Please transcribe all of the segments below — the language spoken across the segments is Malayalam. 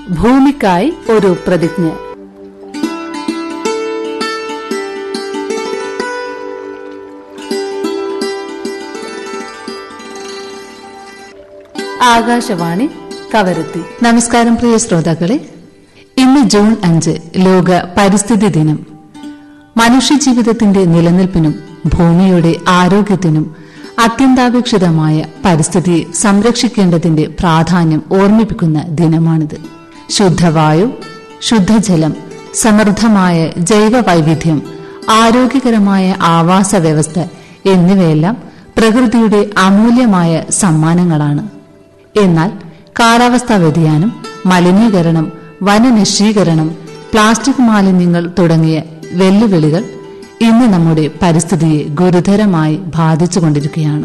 ഭൂമിക്കായി ഒരു പ്രതിജ്ഞ ആകാശവാണി കവരത്തി നമസ്കാരം പ്രിയ ശ്രോതാക്കളെ ഇന്ന് ജൂൺ അഞ്ച് ലോക പരിസ്ഥിതി ദിനം മനുഷ്യജീവിതത്തിന്റെ നിലനിൽപ്പിനും ഭൂമിയുടെ ആരോഗ്യത്തിനും അത്യന്താപേക്ഷിതമായ പരിസ്ഥിതിയെ സംരക്ഷിക്കേണ്ടതിന്റെ പ്രാധാന്യം ഓർമ്മിപ്പിക്കുന്ന ദിനമാണിത് ശുദ്ധവായു ശുദ്ധജലം സമൃദ്ധമായ ജൈവ വൈവിധ്യം ആരോഗ്യകരമായ ആവാസ വ്യവസ്ഥ എന്നിവയെല്ലാം പ്രകൃതിയുടെ അമൂല്യമായ സമ്മാനങ്ങളാണ് എന്നാൽ കാലാവസ്ഥാ വ്യതിയാനം മലിനീകരണം വനനശീകരണം പ്ലാസ്റ്റിക് മാലിന്യങ്ങൾ തുടങ്ങിയ വെല്ലുവിളികൾ ഇന്ന് നമ്മുടെ പരിസ്ഥിതിയെ ഗുരുതരമായി ബാധിച്ചുകൊണ്ടിരിക്കുകയാണ്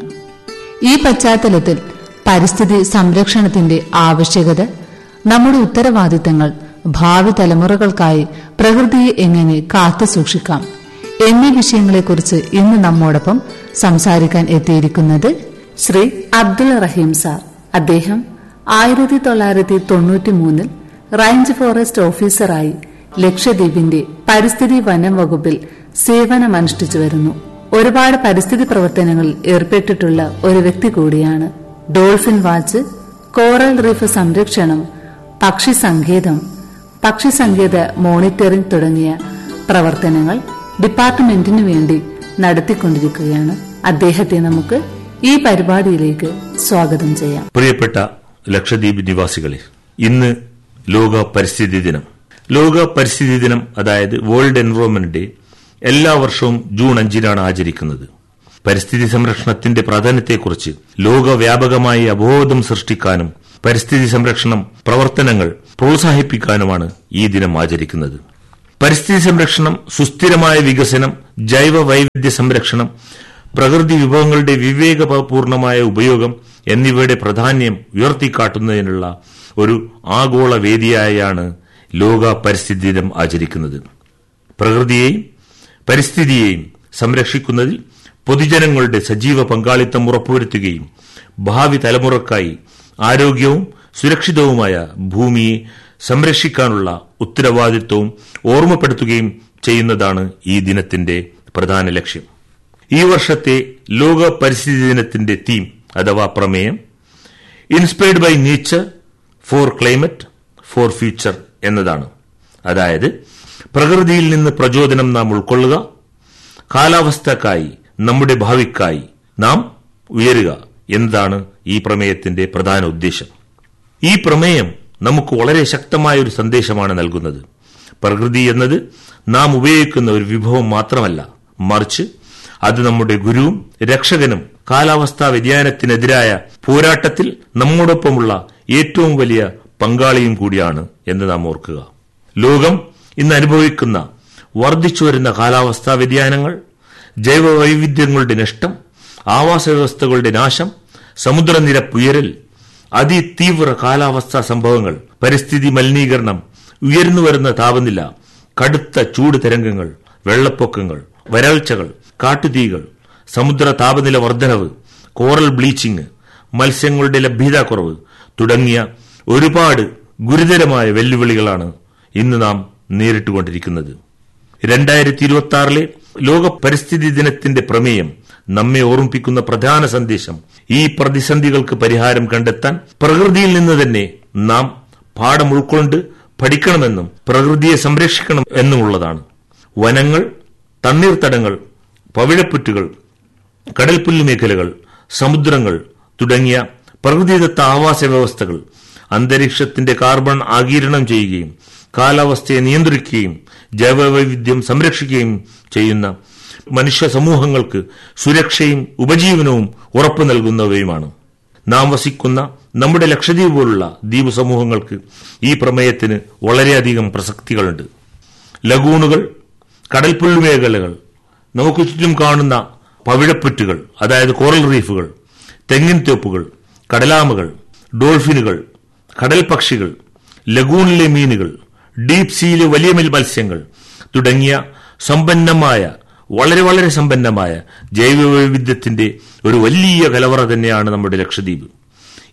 ഈ പശ്ചാത്തലത്തിൽ പരിസ്ഥിതി സംരക്ഷണത്തിന്റെ ആവശ്യകത നമ്മുടെ ഉത്തരവാദിത്തങ്ങൾ ഭാവി തലമുറകൾക്കായി പ്രകൃതിയെ എങ്ങനെ കാത്തു സൂക്ഷിക്കാം എന്നീ വിഷയങ്ങളെക്കുറിച്ച് ഇന്ന് നമ്മോടൊപ്പം സംസാരിക്കാൻ എത്തിയിരിക്കുന്നത് ശ്രീ അബ്ദുൾ റഹീം സാർ അദ്ദേഹം ആയിരത്തി തൊള്ളായിരത്തി തൊണ്ണൂറ്റി മൂന്നിൽ റേഞ്ച് ഫോറസ്റ്റ് ഓഫീസറായി ലക്ഷദ്വീപിന്റെ പരിസ്ഥിതി വനം വകുപ്പിൽ സേവനമനുഷ്ഠിച്ചു വരുന്നു ഒരുപാട് പരിസ്ഥിതി പ്രവർത്തനങ്ങളിൽ ഏർപ്പെട്ടിട്ടുള്ള ഒരു വ്യക്തി കൂടിയാണ് ഡോൾഫിൻ വാച്ച് കോറൽ റീഫ് സംരക്ഷണം പക്ഷി സങ്കേതം പക്ഷി സങ്കേത മോണിറ്ററിംഗ് തുടങ്ങിയ പ്രവർത്തനങ്ങൾ ഡിപ്പാർട്ട്മെന്റിനു വേണ്ടി നടത്തിക്കൊണ്ടിരിക്കുകയാണ് അദ്ദേഹത്തെ നമുക്ക് ഈ പരിപാടിയിലേക്ക് സ്വാഗതം ചെയ്യാം പ്രിയപ്പെട്ട ലക്ഷദ്വീപ് നിവാസികളെ ഇന്ന് ലോക പരിസ്ഥിതി ദിനം ലോക പരിസ്ഥിതി ദിനം അതായത് വേൾഡ് എൻവയോൺമെന്റ് ഡേ എല്ലാ വർഷവും ജൂൺ അഞ്ചിനാണ് ആചരിക്കുന്നത് പരിസ്ഥിതി സംരക്ഷണത്തിന്റെ പ്രാധാന്യത്തെക്കുറിച്ച് ലോകവ്യാപകമായി അവബോധം സൃഷ്ടിക്കാനും പരിസ്ഥിതി സംരക്ഷണം പ്രവർത്തനങ്ങൾ പ്രോത്സാഹിപ്പിക്കാനുമാണ് ഈ ദിനം ആചരിക്കുന്നത് പരിസ്ഥിതി സംരക്ഷണം സുസ്ഥിരമായ വികസനം ജൈവ വൈവിധ്യ സംരക്ഷണം പ്രകൃതി വിഭവങ്ങളുടെ വിവേകപൂർണമായ ഉപയോഗം എന്നിവയുടെ പ്രാധാന്യം ഉയർത്തിക്കാട്ടുന്നതിനുള്ള ഒരു ആഗോള വേദിയായാണ് ലോക പരിസ്ഥിതി ദിനം ആചരിക്കുന്നത് പ്രകൃതിയെയും പരിസ്ഥിതിയെയും സംരക്ഷിക്കുന്നതിൽ പൊതുജനങ്ങളുടെ സജീവ പങ്കാളിത്തം ഉറപ്പുവരുത്തുകയും ഭാവി തലമുറക്കായി ആരോഗ്യവും സുരക്ഷിതവുമായ ഭൂമിയെ സംരക്ഷിക്കാനുള്ള ഉത്തരവാദിത്വവും ഓർമ്മപ്പെടുത്തുകയും ചെയ്യുന്നതാണ് ഈ ദിനത്തിന്റെ പ്രധാന ലക്ഷ്യം ഈ വർഷത്തെ ലോക പരിസ്ഥിതി ദിനത്തിന്റെ തീം അഥവാ പ്രമേയം inspired by nature for climate for future എന്നതാണ് അതായത് പ്രകൃതിയിൽ നിന്ന് പ്രചോദനം നാം ഉൾക്കൊള്ളുക കാലാവസ്ഥക്കായി നമ്മുടെ ഭാവിക്കായി നാം ഉയരുക എന്നതാണ് ഈ പ്രമേയത്തിന്റെ പ്രധാന ഉദ്ദേശം ഈ പ്രമേയം നമുക്ക് വളരെ ശക്തമായ ഒരു സന്ദേശമാണ് നൽകുന്നത് പ്രകൃതി എന്നത് നാം ഉപയോഗിക്കുന്ന ഒരു വിഭവം മാത്രമല്ല മറിച്ച് അത് നമ്മുടെ ഗുരുവും രക്ഷകനും കാലാവസ്ഥാ വ്യതിയാനത്തിനെതിരായ പോരാട്ടത്തിൽ നമ്മോടൊപ്പമുള്ള ഏറ്റവും വലിയ പങ്കാളിയും കൂടിയാണ് എന്ന് നാം ഓർക്കുക ലോകം ഇന്ന് അനുഭവിക്കുന്ന വർദ്ധിച്ചു വരുന്ന കാലാവസ്ഥാ വ്യതിയാനങ്ങൾ ജൈവവൈവിധ്യങ്ങളുടെ നഷ്ടം ആവാസ വ്യവസ്ഥകളുടെ നാശം സമുദ്രനിരപ്പുയരൽ അതിതീവ്ര കാലാവസ്ഥാ സംഭവങ്ങൾ പരിസ്ഥിതി മലിനീകരണം ഉയർന്നു വരുന്ന താപനില കടുത്ത ചൂട് തരംഗങ്ങൾ വെള്ളപ്പൊക്കങ്ങൾ വരൾച്ചകൾ കാട്ടുതീകൾ സമുദ്ര താപനില വർധനവ് കോറൽ ബ്ലീച്ചിങ് മത്സ്യങ്ങളുടെ ലഭ്യതാക്കുറവ് തുടങ്ങിയ ഒരുപാട് ഗുരുതരമായ വെല്ലുവിളികളാണ് ഇന്ന് നാം നേരിട്ടുകൊണ്ടിരിക്കുന്നത് രണ്ടായിരത്തി ഇരുപത്തി ആറിലെ ലോക പരിസ്ഥിതി ദിനത്തിന്റെ പ്രമേയം നമ്മെ ഓർമ്മിപ്പിക്കുന്ന പ്രധാന സന്ദേശം ഈ പ്രതിസന്ധികൾക്ക് പരിഹാരം കണ്ടെത്താൻ പ്രകൃതിയിൽ നിന്ന് തന്നെ നാം പാഠം ഉൾക്കൊണ്ട് പഠിക്കണമെന്നും പ്രകൃതിയെ സംരക്ഷിക്കണം എന്നുമുള്ളതാണ് വനങ്ങൾ തണ്ണീർത്തടങ്ങൾ പവിഴപ്പുറ്റുകൾ കടൽപ്പുല്ല് മേഖലകൾ സമുദ്രങ്ങൾ തുടങ്ങിയ പ്രകൃതിദത്ത ആവാസ വ്യവസ്ഥകൾ അന്തരീക്ഷത്തിന്റെ കാർബൺ ആകിരണം ചെയ്യുകയും കാലാവസ്ഥയെ നിയന്ത്രിക്കുകയും ജൈവവൈവിധ്യം സംരക്ഷിക്കുകയും ചെയ്യുന്ന മനുഷ്യ സമൂഹങ്ങൾക്ക് സുരക്ഷയും ഉപജീവനവും ഉറപ്പു നൽകുന്നവയുമാണ് നാം വസിക്കുന്ന നമ്മുടെ ലക്ഷദ്വീപ് പോലുള്ള ദ്വീപ് സമൂഹങ്ങൾക്ക് ഈ പ്രമേയത്തിന് വളരെയധികം പ്രസക്തികളുണ്ട് ലഗൂണുകൾ കടൽപ്പുൽ മേഖലകൾ നമുക്ക് ചുറ്റും കാണുന്ന പവിഴപ്പുറ്റുകൾ അതായത് കോറൽ റീഫുകൾ തെങ്ങിൻ തോപ്പുകൾ കടലാമകൾ ഡോൾഫിനുകൾ കടൽ പക്ഷികൾ ലഗൂണിലെ മീനുകൾ ഡീപ് സീയിലെ വലിയ മെൽ മത്സ്യങ്ങൾ തുടങ്ങിയ സമ്പന്നമായ വളരെ വളരെ സമ്പന്നമായ ജൈവവൈവിധ്യത്തിന്റെ ഒരു വലിയ കലവറ തന്നെയാണ് നമ്മുടെ ലക്ഷദ്വീപ്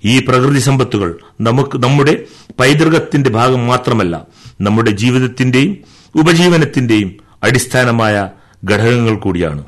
ഈ പ്രകൃതി സമ്പത്തുകൾ നമുക്ക് നമ്മുടെ പൈതൃകത്തിന്റെ ഭാഗം മാത്രമല്ല നമ്മുടെ ജീവിതത്തിന്റെയും ഉപജീവനത്തിന്റെയും അടിസ്ഥാനമായ ഘടകങ്ങൾ കൂടിയാണ്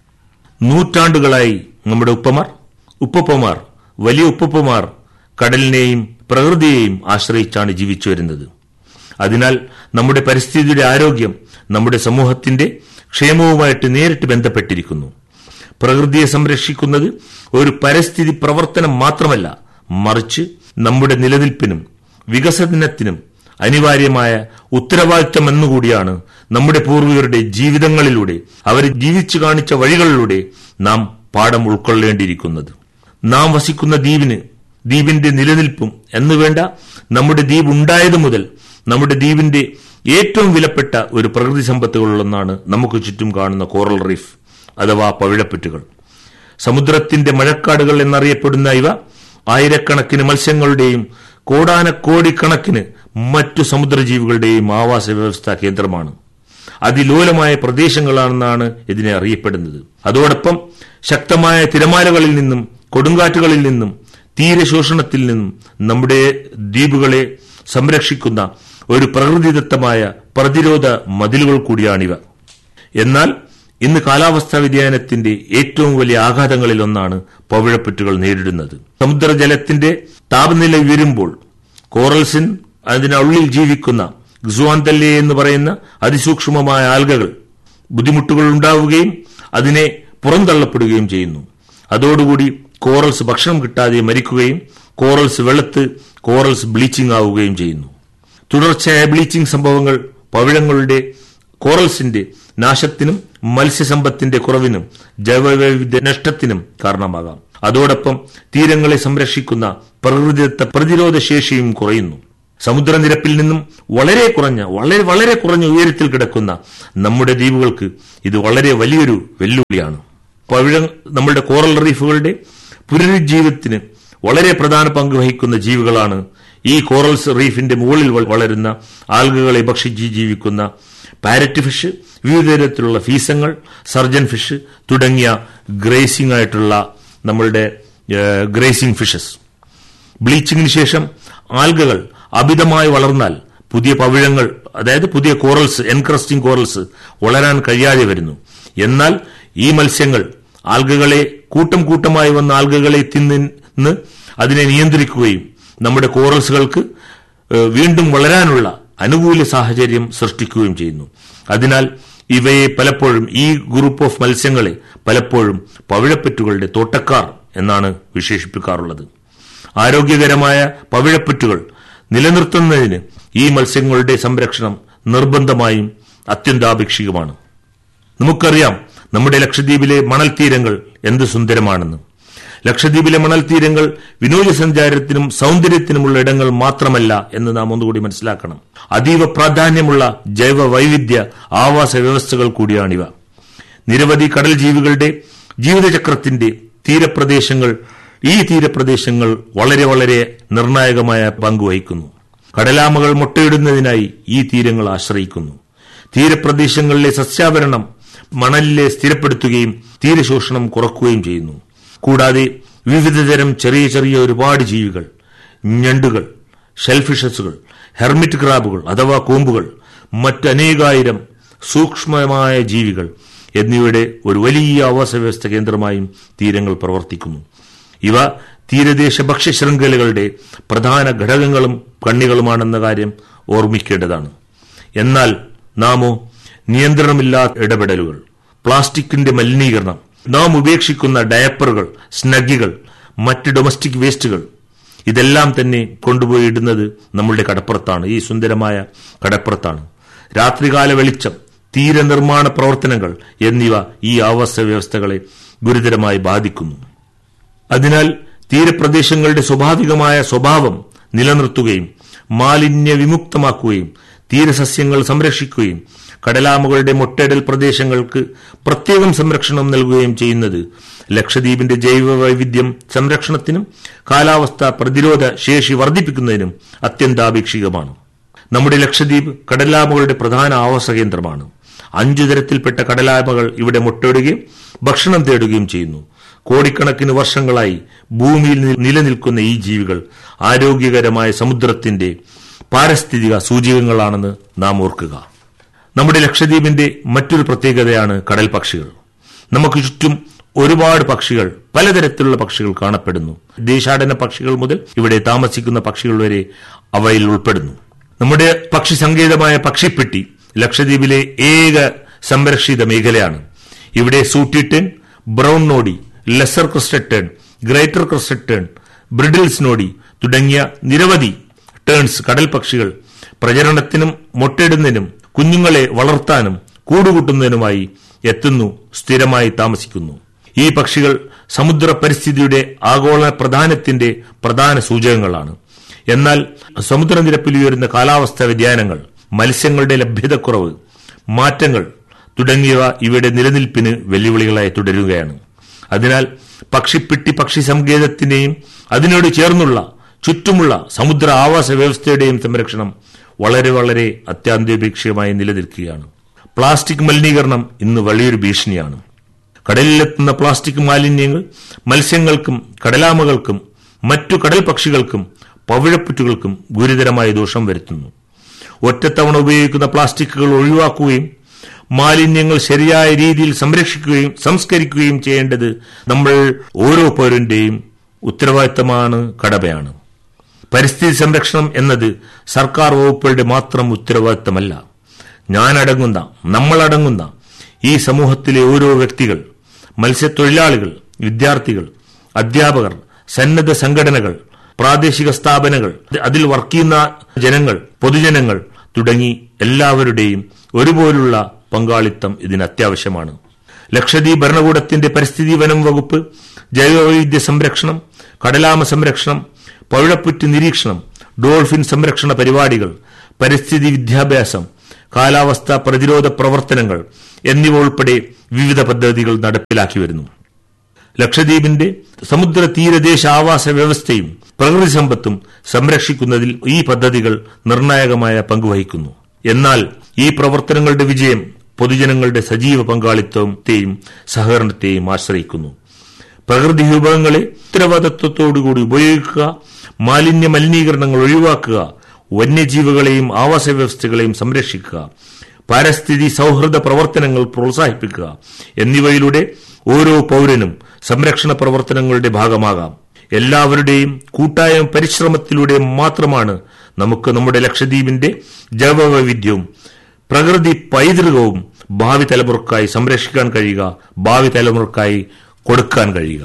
നൂറ്റാണ്ടുകളായി നമ്മുടെ ഉപ്പമാർ ഉപ്പപ്പമാർ വലിയ ഉപ്പപ്പമാർ കടലിനെയും പ്രകൃതിയെയും ആശ്രയിച്ചാണ് ജീവിച്ചു വരുന്നത് അതിനാൽ നമ്മുടെ പരിസ്ഥിതിയുടെ ആരോഗ്യം നമ്മുടെ സമൂഹത്തിന്റെ ക്ഷേമവുമായിട്ട് നേരിട്ട് ബന്ധപ്പെട്ടിരിക്കുന്നു പ്രകൃതിയെ സംരക്ഷിക്കുന്നത് ഒരു പരിസ്ഥിതി പ്രവർത്തനം മാത്രമല്ല മറിച്ച് നമ്മുടെ നിലനിൽപ്പിനും വികസനത്തിനും അനിവാര്യമായ ഉത്തരവാദിത്തം എന്നുകൂടിയാണ് നമ്മുടെ പൂർവികരുടെ ജീവിതങ്ങളിലൂടെ അവർ ജീവിച്ചു കാണിച്ച വഴികളിലൂടെ നാം പാഠം ഉൾക്കൊള്ളേണ്ടിയിരിക്കുന്നത് നാം വസിക്കുന്ന ദ്വീപിന് ദ്വീപിന്റെ നിലനിൽപ്പും എന്നുവേണ്ട നമ്മുടെ ദ്വീപ് ഉണ്ടായതു മുതൽ നമ്മുടെ ദ്വീപിന്റെ ഏറ്റവും വിലപ്പെട്ട ഒരു പ്രകൃതി സമ്പത്തുകളിലൊന്നാണ് നമുക്ക് ചുറ്റും കാണുന്ന കോറൽ റീഫ് അഥവാ പവിഴപ്പുറ്റുകൾ സമുദ്രത്തിന്റെ മഴക്കാടുകൾ എന്നറിയപ്പെടുന്ന ഇവ ആയിരക്കണക്കിന് മത്സ്യങ്ങളുടെയും കോടാനക്കോടിക്കണക്കിന് മറ്റു സമുദ്രജീവികളുടെയും ആവാസ വ്യവസ്ഥാ കേന്ദ്രമാണ് അതിലോലമായ പ്രദേശങ്ങളാണെന്നാണ് ഇതിനെ അറിയപ്പെടുന്നത് അതോടൊപ്പം ശക്തമായ തിരമാലകളിൽ നിന്നും കൊടുങ്കാറ്റുകളിൽ നിന്നും തീരശോഷണത്തിൽ നിന്നും നമ്മുടെ ദ്വീപുകളെ സംരക്ഷിക്കുന്ന ഒരു പ്രകൃതിദത്തമായ പ്രതിരോധ മതിലുകൾ കൂടിയാണിവ എന്നാൽ ഇന്ന് കാലാവസ്ഥാ വ്യതിയാനത്തിന്റെ ഏറ്റവും വലിയ ആഘാതങ്ങളിൽ ഒന്നാണ് പവിഴപ്പുറ്റുകൾ നേരിടുന്നത് സമുദ്രജലത്തിന്റെ താപനില ഉയരുമ്പോൾ കോറൽസിൻ അതിനുള്ളിൽ ജീവിക്കുന്ന ഗ്സുവാന്തല്ലെ എന്ന് പറയുന്ന അതിസൂക്ഷ്മമായ ആൽഗകൾ ബുദ്ധിമുട്ടുകൾ ഉണ്ടാവുകയും അതിനെ പുറന്തള്ളപ്പെടുകയും ചെയ്യുന്നു അതോടുകൂടി കോറൽസ് ഭക്ഷണം കിട്ടാതെ മരിക്കുകയും കോറൽസ് വെളുത്ത് കോറൽസ് ബ്ലീച്ചിങ് ആവുകയും ചെയ്യുന്നു തുടർച്ചയായ ബ്ലീച്ചിങ് സംഭവങ്ങൾ പവിഴങ്ങളുടെ കോറൽസിന്റെ നാശത്തിനും മത്സ്യസമ്പത്തിന്റെ കുറവിനും ജൈവവൈവിധ്യ നഷ്ടത്തിനും കാരണമാകാം അതോടൊപ്പം തീരങ്ങളെ സംരക്ഷിക്കുന്ന പ്രകൃതിദത്ത പ്രതിരോധ ശേഷിയും കുറയുന്നു സമുദ്രനിരപ്പിൽ നിന്നും വളരെ കുറഞ്ഞ വളരെ വളരെ കുറഞ്ഞ ഉയരത്തിൽ കിടക്കുന്ന നമ്മുടെ ദ്വീപുകൾക്ക് ഇത് വളരെ വലിയൊരു വെല്ലുവിളിയാണ് പവിഴ നമ്മുടെ കോറൽ റീഫുകളുടെ പുനരുജ്ജീവത്തിന് വളരെ പ്രധാന പങ്ക് വഹിക്കുന്ന ജീവികളാണ് ഈ കോറൽസ് റീഫിന്റെ മുകളിൽ വളരുന്ന ആൽഗകളെ ഭക്ഷിച്ച് ജീവിക്കുന്ന പാരറ്റ് ഫിഷ് വിവിധ തരത്തിലുള്ള ഫീസങ്ങൾ സർജൻ ഫിഷ് തുടങ്ങിയ ഗ്രേസിംഗ് ആയിട്ടുള്ള നമ്മളുടെ ഗ്രേസിംഗ് ഫിഷസ് ബ്ലീച്ചിങ്ങിന് ശേഷം ആൽഗകൾ അമിതമായി വളർന്നാൽ പുതിയ പവിഴങ്ങൾ അതായത് പുതിയ കോറൽസ് എൻക്രസ്റ്റിംഗ് കോറൽസ് വളരാൻ കഴിയാതെ വരുന്നു എന്നാൽ ഈ മത്സ്യങ്ങൾ ആൽഗകളെ കൂട്ടം കൂട്ടമായി വന്ന ആൽഗകളെ തിന്ന് അതിനെ നിയന്ത്രിക്കുകയും നമ്മുടെ കോറൽസുകൾക്ക് വീണ്ടും വളരാനുള്ള അനുകൂല സാഹചര്യം സൃഷ്ടിക്കുകയും ചെയ്യുന്നു അതിനാൽ ഇവയെ പലപ്പോഴും ഈ ഗ്രൂപ്പ് ഓഫ് മത്സ്യങ്ങളെ പലപ്പോഴും പവിഴപ്പറ്റുകളുടെ തോട്ടക്കാർ എന്നാണ് വിശേഷിപ്പിക്കാറുള്ളത് ആരോഗ്യകരമായ പവിഴപ്പറ്റുകൾ നിലനിർത്തുന്നതിന് ഈ മത്സ്യങ്ങളുടെ സംരക്ഷണം നിർബന്ധമായും അത്യന്താപേക്ഷികമാണ് നമുക്കറിയാം നമ്മുടെ ലക്ഷദ്വീപിലെ മണൽ തീരങ്ങൾ എന്ത് സുന്ദരമാണെന്ന് ലക്ഷദ്വീപിലെ മണൽ തീരങ്ങൾ വിനോദസഞ്ചാരത്തിനും സൗന്ദര്യത്തിനുമുള്ള ഇടങ്ങൾ മാത്രമല്ല എന്ന് നാം ഒന്നുകൂടി മനസ്സിലാക്കണം അതീവ പ്രാധാന്യമുള്ള ജൈവ വൈവിധ്യ ആവാസ വ്യവസ്ഥകൾ കൂടിയാണിവ നിരവധി കടൽ ജീവികളുടെ ജീവിതചക്രത്തിന്റെ തീരപ്രദേശങ്ങൾ ഈ തീരപ്രദേശങ്ങൾ വളരെ വളരെ നിർണായകമായ പങ്ക് വഹിക്കുന്നു കടലാമകൾ മുട്ടയിടുന്നതിനായി ഈ തീരങ്ങൾ ആശ്രയിക്കുന്നു തീരപ്രദേശങ്ങളിലെ സസ്യാവരണം മണലിലെ സ്ഥിരപ്പെടുത്തുകയും തീരശോഷണം കുറക്കുകയും ചെയ്യുന്നു കൂടാതെ വിവിധതരം ചെറിയ ചെറിയ ഒരുപാട് ജീവികൾ ഞണ്ടുകൾ ഷെൽഫിഷസുകൾ ഹെർമിറ്റ് ക്രാബുകൾ അഥവാ കൂമ്പുകൾ മറ്റനേകായിരം സൂക്ഷ്മമായ ജീവികൾ എന്നിവയുടെ ഒരു വലിയ ആവാസ വ്യവസ്ഥ കേന്ദ്രമായും തീരങ്ങൾ പ്രവർത്തിക്കുന്നു ഇവ തീരദേശ ഭക്ഷ്യശൃംഖലകളുടെ പ്രധാന ഘടകങ്ങളും കണ്ണികളുമാണെന്ന കാര്യം ഓർമ്മിക്കേണ്ടതാണ് എന്നാൽ നാമോ നിയന്ത്രണമില്ലാത്ത ഇടപെടലുകൾ പ്ലാസ്റ്റിക്കിന്റെ മലിനീകരണം നാം ഉപേക്ഷിക്കുന്ന ഡയപ്പറുകൾ സ്നഗികൾ മറ്റ് ഡൊമസ്റ്റിക് വേസ്റ്റുകൾ ഇതെല്ലാം തന്നെ കൊണ്ടുപോയി ഇടുന്നത് നമ്മളുടെ കടപ്പുറത്താണ് ഈ സുന്ദരമായ കടപ്പുറത്താണ് രാത്രികാല വെളിച്ചം തീരനിർമ്മാണ പ്രവർത്തനങ്ങൾ എന്നിവ ഈ ആവാസ വ്യവസ്ഥകളെ ഗുരുതരമായി ബാധിക്കുന്നു അതിനാൽ തീരപ്രദേശങ്ങളുടെ സ്വാഭാവികമായ സ്വഭാവം നിലനിർത്തുകയും മാലിന്യ വിമുക്തമാക്കുകയും തീരസസ്യങ്ങൾ സംരക്ഷിക്കുകയും കടലാമകളുടെ മുട്ടയിടൽ പ്രദേശങ്ങൾക്ക് പ്രത്യേകം സംരക്ഷണം നൽകുകയും ചെയ്യുന്നത് ലക്ഷദ്വീപിന്റെ ജൈവ വൈവിധ്യം സംരക്ഷണത്തിനും കാലാവസ്ഥ പ്രതിരോധ ശേഷി വർദ്ധിപ്പിക്കുന്നതിനും അത്യന്താപേക്ഷികമാണ് നമ്മുടെ ലക്ഷദ്വീപ് കടലാമകളുടെ പ്രധാന ആവാസ കേന്ദ്രമാണ് അഞ്ചു തരത്തിൽപ്പെട്ട കടലാമകൾ ഇവിടെ മുട്ടയിടുകയും ഭക്ഷണം തേടുകയും ചെയ്യുന്നു കോടിക്കണക്കിന് വർഷങ്ങളായി ഭൂമിയിൽ നി- നിലനിൽക്കുന്ന ഈ ജീവികൾ ആരോഗ്യകരമായ സമുദ്രത്തിന്റെ പാരിസ്ഥിതിക സൂചകങ്ങളാണെന്ന് നാം ഓർക്കുക നമ്മുടെ ലക്ഷദ്വീപിന്റെ മറ്റൊരു പ്രത്യേകതയാണ് കടൽ പക്ഷികൾ നമുക്ക് ചുറ്റും ഒരുപാട് പക്ഷികൾ പലതരത്തിലുള്ള പക്ഷികൾ കാണപ്പെടുന്നു ദേശാടന പക്ഷികൾ മുതൽ ഇവിടെ താമസിക്കുന്ന പക്ഷികൾ വരെ അവയിൽ ഉൾപ്പെടുന്നു നമ്മുടെ പക്ഷി സങ്കേതമായ പക്ഷിപ്പെട്ടി ലക്ഷദ്വീപിലെ ഏക സംരക്ഷിത മേഖലയാണ് ഇവിടെ sooty tern brown noddy lesser crested tern greater crested tern bridled noddy തുടങ്ങിയ നിരവധി ടേൺസ് കടൽ പക്ഷികൾ പ്രജനനത്തിനും മുട്ടയിടുന്നതിനും കുഞ്ഞുങ്ങളെ വളർത്താനും കൂടുകൂട്ടുന്നതിനുമായി എത്തുന്നു സ്ഥിരമായി താമസിക്കുന്നു ഈ പക്ഷികൾ സമുദ്ര പരിസ്ഥിതിയുടെ ആഗോള പ്രധാനത്തിന്റെ പ്രധാന സൂചകങ്ങളാണ് എന്നാൽ സമുദ്രനിരപ്പിൽ ഉയരുന്ന കാലാവസ്ഥാ വ്യതിയാനങ്ങൾ മത്സ്യങ്ങളുടെ ലഭ്യതക്കുറവ് മാറ്റങ്ങൾ തുടങ്ങിയവ ഇവയുടെ നിലനിൽപ്പിന് വെല്ലുവിളികളായി തുടരുകയാണ് അതിനാൽ പക്ഷിപ്പെട്ടി പക്ഷി സങ്കേതത്തിന്റെയും അതിനോട് ചേർന്നുള്ള ചുറ്റുമുള്ള സമുദ്ര ആവാസ വ്യവസ്ഥയുടെയും സംരക്ഷണം വളരെ വളരെ അത്യാന്തപേക്ഷീയമായി നിലനിൽക്കുകയാണ് പ്ലാസ്റ്റിക് മലിനീകരണം ഇന്ന് വലിയൊരു ഭീഷണിയാണ് കടലിലെത്തുന്ന പ്ലാസ്റ്റിക് മാലിന്യങ്ങൾ മത്സ്യങ്ങൾക്കും കടലാമകൾക്കും മറ്റു കടൽ പക്ഷികൾക്കും പവിഴപ്പുറ്റുകൾക്കും ഗുരുതരമായ ദോഷം വരുത്തുന്നു ഒറ്റത്തവണ ഉപയോഗിക്കുന്ന പ്ലാസ്റ്റിക്കുകൾ ഒഴിവാക്കുകയും മാലിന്യങ്ങൾ ശരിയായ രീതിയിൽ സംരക്ഷിക്കുകയും സംസ്കരിക്കുകയും ചെയ്യേണ്ടത് നമ്മൾ ഓരോ പൗരന്റെയും ഉത്തരവാദിത്തമാണ് കടമയാണ് പരിസ്ഥിതി സംരക്ഷണം എന്നത് സർക്കാർ വകുപ്പുകളുടെ മാത്രം ഉത്തരവാദിത്തമല്ല ഞാനടങ്ങുന്ന നമ്മളടങ്ങുന്ന ഈ സമൂഹത്തിലെ ഓരോ വ്യക്തികൾ മത്സ്യത്തൊഴിലാളികൾ വിദ്യാർത്ഥികൾ അധ്യാപകർ സന്നദ്ധ സംഘടനകൾ പ്രാദേശിക സ്ഥാപനങ്ങൾ അതിൽ വർക്ക് ചെയ്യുന്ന ജനങ്ങൾ പൊതുജനങ്ങൾ തുടങ്ങി എല്ലാവരുടെയും ഒരുപോലുള്ള പങ്കാളിത്തം ഇതിന് അത്യാവശ്യമാണ് ലക്ഷദ്വീപ് ഭരണകൂടത്തിന്റെ പരിസ്ഥിതി വനം വകുപ്പ് ജൈവവൈവിധ്യ സംരക്ഷണം കടലാമ സംരക്ഷണം പവിഴപ്പുറ്റ് നിരീക്ഷണം ഡോൾഫിൻ സംരക്ഷണ പരിപാടികൾ പരിസ്ഥിതി വിദ്യാഭ്യാസം കാലാവസ്ഥാ പ്രതിരോധ പ്രവർത്തനങ്ങൾ എന്നിവ ഉൾപ്പെടെ വിവിധ പദ്ധതികൾ നടപ്പിലാക്കി വരുന്നു ലക്ഷദ്വീപിന്റെ സമുദ്ര തീരദേശ ആവാസ വ്യവസ്ഥയും പ്രകൃതി സമ്പത്തും സംരക്ഷിക്കുന്നതിൽ ഈ പദ്ധതികൾ നിർണായകമായ പങ്കുവഹിക്കുന്നു എന്നാൽ ഈ പ്രവർത്തനങ്ങളുടെ വിജയം പൊതുജനങ്ങളുടെ സജീവ പങ്കാളിത്തത്തെയും സഹകരണത്തെയും ആശ്രയിക്കുന്നു പ്രകൃതി വിഭവങ്ങളെ ഉത്തരവാദിത്വത്തോടുകൂടി ഉപയോഗിക്കുക മാലിന്യ മലിനീകരണങ്ങൾ ഒഴിവാക്കുക വന്യജീവികളെയും ആവാസ വ്യവസ്ഥകളെയും സംരക്ഷിക്കുക പാരിസ്ഥിതി സൗഹൃദ പ്രവർത്തനങ്ങൾ പ്രോത്സാഹിപ്പിക്കുക എന്നിവയിലൂടെ ഓരോ പൗരനും സംരക്ഷണ പ്രവർത്തനങ്ങളുടെ ഭാഗമാകാം എല്ലാവരുടെയും കൂട്ടായ പരിശ്രമത്തിലൂടെ മാത്രമാണ് നമുക്ക് നമ്മുടെ ലക്ഷദ്വീപിന്റെ ജൈവവൈവിധ്യവും പ്രകൃതി പൈതൃകവും ഭാവി തലമുറക്കായി സംരക്ഷിക്കാൻ കഴിയുക ഭാവി തലമുറക്കായി കൊടുക്കാൻ കഴിയുക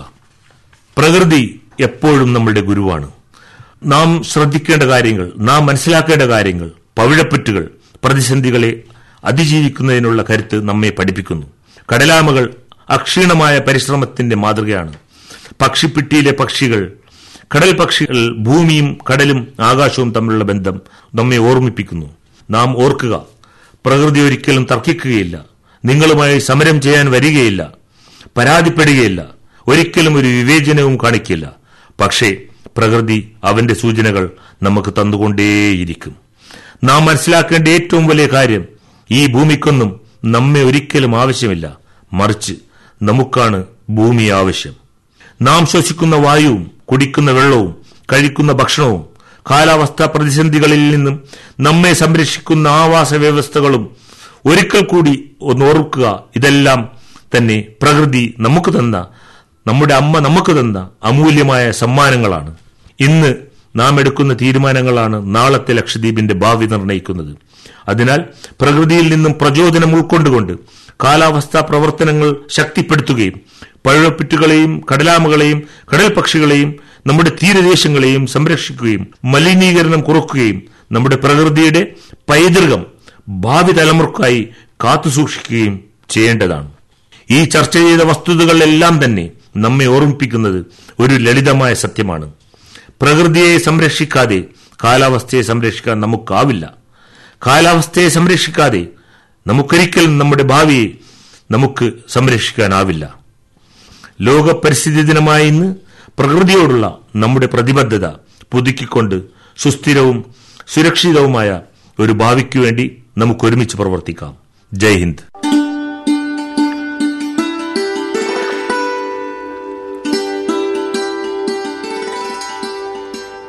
പ്രകൃതി എപ്പോഴും നമ്മളുടെ ഗുരുവാണ് നാം ശ്രദ്ധിക്കേണ്ട കാര്യങ്ങൾ നാം മനസ്സിലാക്കേണ്ട കാര്യങ്ങൾ പവിഴപ്പുറ്റുകൾ പ്രതിസന്ധികളെ അതിജീവിക്കുന്നതിനുള്ള കരുത്ത് നമ്മെ പഠിപ്പിക്കുന്നു കടലാമകൾ അക്ഷീണമായ പരിശ്രമത്തിന്റെ മാതൃകയാണ് പക്ഷിപ്പെട്ടിയിലെ പക്ഷികൾ കടൽ പക്ഷികൾ ഭൂമിയും കടലും ആകാശവും തമ്മിലുള്ള ബന്ധം നമ്മെ ഓർമ്മിപ്പിക്കുന്നു നാം ഓർക്കുക പ്രകൃതി ഒരിക്കലും തർക്കിക്കുകയില്ല നിങ്ങളുമായി സമരം ചെയ്യാൻ വരികയില്ല പരാതിപ്പെടുകയില്ല ഒരിക്കലും ഒരു വിവേചനവും കാണിക്കില്ല പക്ഷേ പ്രകൃതി അവന്റെ സൂചനകൾ നമുക്ക് തന്നുകൊണ്ടേയിരിക്കും നാം മനസ്സിലാക്കേണ്ട ഏറ്റവും വലിയ കാര്യം ഈ ഭൂമിക്കൊന്നും നമ്മെ ഒരിക്കലും ആവശ്യമില്ല മറിച്ച് നമുക്കാണ് ഭൂമി ആവശ്യം നാം ശ്വസിക്കുന്ന വായുവും കുടിക്കുന്ന വെള്ളവും കഴിക്കുന്ന ഭക്ഷണവും കാലാവസ്ഥാ പ്രതിസന്ധികളിൽ നിന്നും നമ്മെ സംരക്ഷിക്കുന്ന ആവാസ വ്യവസ്ഥകളും ഒരിക്കൽ കൂടി ഒന്ന് ഓർക്കുക ഇതെല്ലാം തന്നെ പ്രകൃതി നമുക്ക് തന്ന നമ്മുടെ അമ്മ നമുക്ക് തന്ന അമൂല്യമായ സമ്മാനങ്ങളാണ് ഇന്ന് നാം എടുക്കുന്ന തീരുമാനങ്ങളാണ് നാളത്തെ ലക്ഷദ്വീപിന്റെ ഭാവി നിർണ്ണയിക്കുന്നത് അതിനാൽ പ്രകൃതിയിൽ നിന്നും പ്രചോദനം ഉൾക്കൊണ്ടുകൊണ്ട് കാലാവസ്ഥാ പ്രവർത്തനങ്ങൾ ശക്തിപ്പെടുത്തുകയും പഴപ്പിറ്റുകളെയും കടലാമകളെയും കടൽ പക്ഷികളെയും നമ്മുടെ തീരദേശങ്ങളെയും സംരക്ഷിക്കുകയും മലിനീകരണം കുറക്കുകയും നമ്മുടെ പ്രകൃതിയുടെ പൈതൃകം ഭാവി തലമുറക്കായി കാത്തുസൂക്ഷിക്കുകയും ചെയ്യേണ്ടതാണ് ഈ ചർച്ച ചെയ്ത വസ്തുതകളെല്ലാം തന്നെ നമ്മെ ഓർമ്മിപ്പിക്കുന്നത് ഒരു ലളിതമായ സത്യമാണ് പ്രകൃതിയെ സംരക്ഷിക്കാതെ കാലാവസ്ഥയെ സംരക്ഷിക്കാൻ നമുക്കാവില്ല കാലാവസ്ഥയെ സംരക്ഷിക്കാതെ നമുക്കൊരിക്കലും നമ്മുടെ ഭാവിയെ നമുക്ക് സംരക്ഷിക്കാനാവില്ല ലോക പരിസ്ഥിതി ദിനമായ ഇന്ന് പ്രകൃതിയോടുള്ള നമ്മുടെ പ്രതിബദ്ധത പുതുക്കിക്കൊണ്ട് സുസ്ഥിരവും സുരക്ഷിതവുമായ ഒരു ഭാവിക്കു വേണ്ടി നമുക്ക് ഒരുമിച്ച് പ്രവർത്തിക്കാം ജയ് ഹിന്ദ്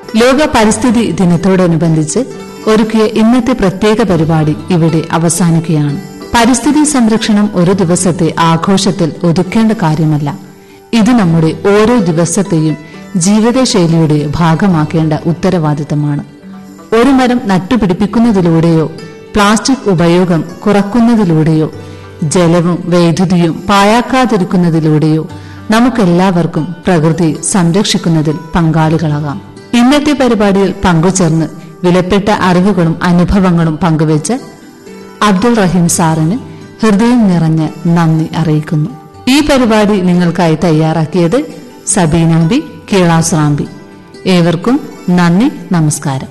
ലോക പരിസ്ഥിതി ദിനത്തോടനുബന്ധിച്ച് ഒരുക്കിയ ഇന്നത്തെ പ്രത്യേക പരിപാടി ഇവിടെ അവസാനിക്കുകയാണ് പരിസ്ഥിതി സംരക്ഷണം ഒരു ദിവസത്തെ ആഘോഷത്തിൽ ഒതുക്കേണ്ട കാര്യമല്ല ഇത് നമ്മുടെ ഓരോ ദിവസത്തെയും ജീവിതശൈലിയുടെ ഭാഗമാക്കേണ്ട ഉത്തരവാദിത്തമാണ് ഒരു മരം നട്ടുപിടിപ്പിക്കുന്നതിലൂടെയോ പ്ലാസ്റ്റിക് ഉപയോഗം കുറക്കുന്നതിലൂടെയോ ജലവും വൈദ്യുതിയും പാഴാക്കാതിരിക്കുന്നതിലൂടെയോ നമുക്കെല്ലാവർക്കും പ്രകൃതി സംരക്ഷിക്കുന്നതിൽ പങ്കാളികളാകാം ഇന്നത്തെ പരിപാടിയിൽ പങ്കുചേർന്ന് വിലപ്പെട്ട അറിവുകളും അനുഭവങ്ങളും പങ്കുവച്ച് അബ്ദുൾ റഹീം സാറിന് ഹൃദയം നിറഞ്ഞ് നന്ദി അറിയിക്കുന്നു ഈ പരിപാടി നിങ്ങൾക്കായി തയ്യാറാക്കിയത് സബീനാബി കീളാസ്രാമ്പി ഏവർക്കും നന്ദി നമസ്കാരം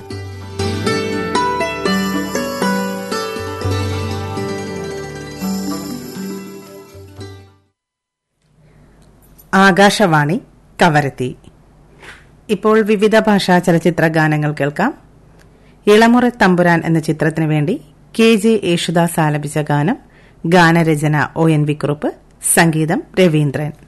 ആകാശവാണി കവരത്തി ഇപ്പോൾ വിവിധ ഭാഷാ ചലച്ചിത്ര ഗാനങ്ങൾ കേൾക്കാം ഇളമുറ തമ്പുരാൻ എന്ന ചിത്രത്തിനു വേണ്ടി കെ ജെ യേശുദാസ് ആലപിച്ച ഗാനം ഗാനരചന ഒ എൻ വി കുറുപ്പ് സംഗീതം രവീന്ദ്രൻ